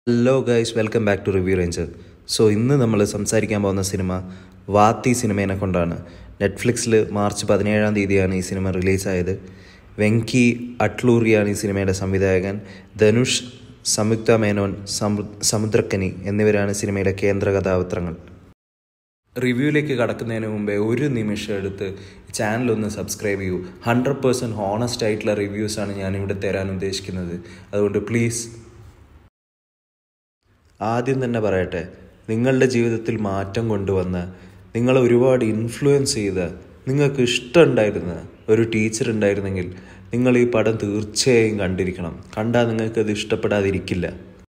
hello guys welcome back to review ranger so ഇന്ന് നമ്മൾ സംസാരിക്കാൻ പോകുന്ന സിനിമ വാത്തി സിനിമേനെ കൊണ്ടാണ് നെറ്റ്ഫ്ലിക്സിൽ മാർച്ച് പതിനേഴാം തീയതിയാണ് ഈ സിനിമ റിലീസായത് വെങ്കി അട്ലൂറിയാണ് ഈ സിനിമയുടെ സംവിധായകൻ ധനുഷ് സംയുക്ത മേനോൻ സമു സമുദ്രക്കനി എന്നിവരാണ് സിനിമയുടെ കേന്ദ്ര കഥാപാത്രങ്ങൾ റിവ്യൂയിലേക്ക് കടക്കുന്നതിന് മുമ്പേ ഒരു നിമിഷം എടുത്ത് ചാനൽ ഒന്ന് സബ്സ്ക്രൈബ് ചെയ്യൂ ഹൺഡ്രഡ് പേഴ്സൻറ്റ് ഹോണസ്റ്റ് ആയിട്ടുള്ള റിവ്യൂസാണ് ഞാനിവിടെ തരാൻ ഉദ്ദേശിക്കുന്നത് അതുകൊണ്ട് പ്ലീസ് ആദ്യം തന്നെ പറയട്ടെ നിങ്ങളുടെ ജീവിതത്തിൽ മാറ്റം കൊണ്ടുവന്ന നിങ്ങളെ ഒരുപാട് ഇൻഫ്ലുവൻസ് ചെയ്ത നിങ്ങൾക്ക് ഇഷ്ടമുണ്ടായിരുന്ന ഒരു ടീച്ചർ ഉണ്ടായിരുന്നെങ്കിൽ നിങ്ങൾ ഈ പടം തീർച്ചയായും കണ്ടിരിക്കണം കണ്ടാൽ നിങ്ങൾക്കത് ഇഷ്ടപ്പെടാതിരിക്കില്ല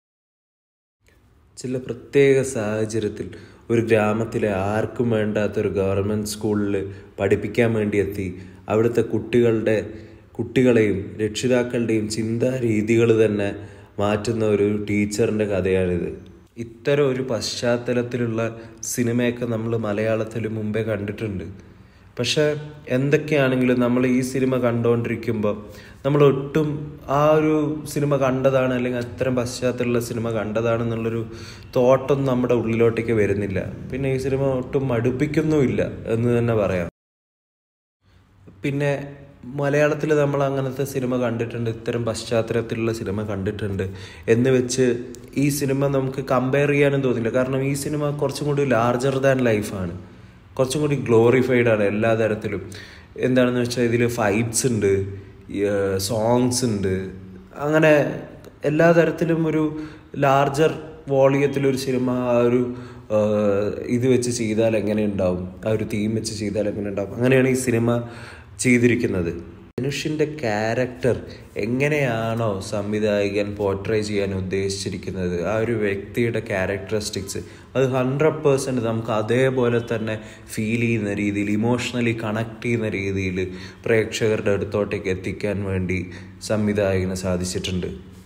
ചില പ്രത്യേക സാഹചര്യത്തിൽ ഒരു ഗ്രാമത്തിലെ ആർക്കും വേണ്ടാത്ത ഒരു ഗവൺമെൻറ് സ്കൂളിൽ പഠിപ്പിക്കാൻ വേണ്ടി എത്തി അവിടുത്തെ കുട്ടികളുടെ കുട്ടികളെയും രക്ഷിതാക്കളുടെയും ചിന്താ രീതികൾ തന്നെ മാറ്റുന്ന ഒരു ടീച്ചറിൻ്റെ കഥയാണിത് ഇത്തരം ഒരു പശ്ചാത്തലത്തിലുള്ള സിനിമയൊക്കെ നമ്മൾ മലയാളത്തിൽ മുമ്പേ കണ്ടിട്ടുണ്ട് പക്ഷേ എന്തൊക്കെയാണെങ്കിലും നമ്മൾ ഈ സിനിമ കണ്ടുകൊണ്ടിരിക്കുമ്പോൾ നമ്മൾ ഒട്ടും ആ ഒരു സിനിമ കണ്ടതാണ് അല്ലെങ്കിൽ അത്തരം പശ്ചാത്തലമുള്ള സിനിമ കണ്ടതാണെന്നുള്ളൊരു തോട്ടൊന്നും നമ്മുടെ ഉള്ളിലോട്ടേക്ക് വരുന്നില്ല പിന്നെ ഈ സിനിമ ഒട്ടും മടുപ്പിക്കുന്നുമില്ല എന്ന് തന്നെ പറയാം പിന്നെ മലയാളത്തിൽ നമ്മൾ അങ്ങനത്തെ സിനിമ കണ്ടിട്ടുണ്ട് ഇത്തരം പശ്ചാത്തലത്തിലുള്ള സിനിമ കണ്ടിട്ടുണ്ട് എന്ന് വെച്ച് ഈ സിനിമ നമുക്ക് കമ്പയർ ചെയ്യാനും തോന്നില്ല കാരണം ഈ സിനിമ കുറച്ചും കൂടി ലാർജർ ദാൻ ലൈഫാണ് കുറച്ചും കൂടി ഗ്ലോറിഫൈഡ് ആണ് എല്ലാ തരത്തിലും എന്താണെന്ന് വെച്ചാൽ ഇതിൽ ഫൈറ്റ്സ് ഉണ്ട് സോങ്സ് ഉണ്ട് അങ്ങനെ എല്ലാ തരത്തിലും ഒരു ലാർജർ വോളിയത്തിലൊരു സിനിമ ആ ഒരു ഇത് വെച്ച് ചെയ്താൽ എങ്ങനെ ഉണ്ടാവും ആ ഒരു തീം വെച്ച് ചെയ്താൽ എങ്ങനെ ഉണ്ടാവും അങ്ങനെയാണ് ഈ സിനിമ ചെയ്തിരിക്കുന്നത് ധനുഷിൻ്റെ ക്യാരക്ടർ എങ്ങനെയാണോ സംവിധായകൻ പോർട്രേ ചെയ്യാൻ ഉദ്ദേശിച്ചിരിക്കുന്നത് ആ ഒരു വ്യക്തിയുടെ ക്യാരക്ടറിസ്റ്റിക്സ് അത് ഹൺഡ്രഡ് പേഴ്സൻറ്റ് നമുക്ക് അതേപോലെ തന്നെ ഫീൽ ചെയ്യുന്ന രീതിയിൽ ഇമോഷണലി കണക്ട് ചെയ്യുന്ന രീതിയിൽ പ്രേക്ഷകരുടെ അടുത്തോട്ടേക്ക് എത്തിക്കാൻ വേണ്ടി സംവിധായകന് സാധിച്ചിട്ടുണ്ട്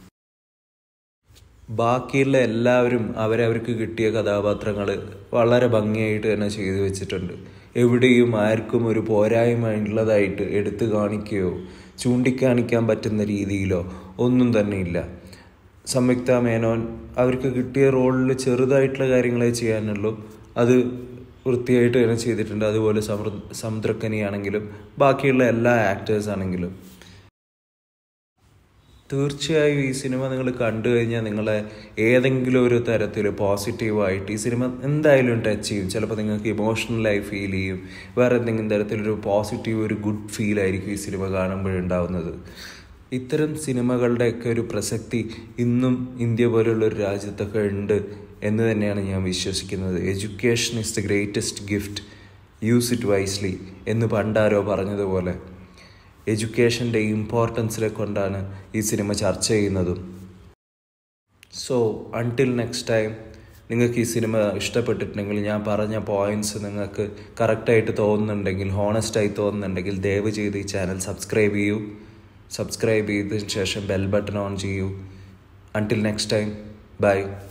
ബാക്കിയുള്ള എല്ലാവരും അവരവർക്ക് കിട്ടിയ കഥാപാത്രങ്ങൾ വളരെ ഭംഗിയായിട്ട് തന്നെ ചെയ്തു വെച്ചിട്ടുണ്ട് എവിടെയും ആർക്കും ഒരു പോരായ്മ ഉള്ളതായിട്ട് എടുത്തു കാണിക്കുകയോ ചൂണ്ടിക്കാണിക്കാൻ പറ്റുന്ന രീതിയിലോ ഒന്നും തന്നെ ഇല്ല സംയുക്ത മേനോൻ അവർക്ക് കിട്ടിയ റോളിൽ ചെറുതായിട്ടുള്ള കാര്യങ്ങളെ ചെയ്യാനുള്ളൂ അത് വൃത്തിയായിട്ട് തന്നെ ചെയ്തിട്ടുണ്ട് അതുപോലെ സമൃ സമുദ്രക്കനിയാണെങ്കിലും ബാക്കിയുള്ള എല്ലാ ആക്ടേഴ്സ് ആണെങ്കിലും തീർച്ചയായും ഈ സിനിമ നിങ്ങൾ കണ്ടു കഴിഞ്ഞാൽ നിങ്ങളെ ഏതെങ്കിലും ഒരു തരത്തിൽ പോസിറ്റീവായിട്ട് ഈ സിനിമ എന്തായാലും ടച്ച് ചെയ്യും ചിലപ്പോൾ നിങ്ങൾക്ക് ഇമോഷണലായി ഫീൽ ചെയ്യും വേറെ എന്തെങ്കിലും തരത്തിലൊരു പോസിറ്റീവ് ഒരു ഗുഡ് ഫീൽ ആയിരിക്കും ഈ സിനിമ കാണുമ്പോഴുണ്ടാവുന്നത് ഇത്തരം സിനിമകളുടെയൊക്കെ ഒരു പ്രസക്തി ഇന്നും ഇന്ത്യ പോലുള്ള ഒരു രാജ്യത്തൊക്കെ ഉണ്ട് എന്ന് തന്നെയാണ് ഞാൻ വിശ്വസിക്കുന്നത് education is the greatest gift use it wisely എന്ന് പണ്ടാരോ പറഞ്ഞതുപോലെ എഡ്യൂക്കേഷൻ്റെ ഇമ്പോർട്ടൻസിനെ കൊണ്ടാണ് ഈ സിനിമ ചർച്ച ചെയ്യുന്നതും സോ അൺടിൽ നെക്സ്റ്റ് ടൈം നിങ്ങൾക്ക് ഈ സിനിമ ഇഷ്ടപ്പെട്ടിട്ടുണ്ടെങ്കിൽ ഞാൻ പറഞ്ഞ പോയിന്റ്സ് നിങ്ങൾക്ക് കറക്റ്റായിട്ട് തോന്നുന്നുണ്ടെങ്കിൽ ഹോണസ്റ്റായി തോന്നുന്നുണ്ടെങ്കിൽ ദയവ് ചെയ്ത് ഈ ചാനൽ സബ്സ്ക്രൈബ് ചെയ്യൂ സബ്സ്ക്രൈബ് ചെയ്തതിന് ശേഷം ബെൽ ബട്ടൺ ഓൺ ചെയ്യൂ അൺടിൽ നെക്സ്റ്റ് ടൈം ബൈ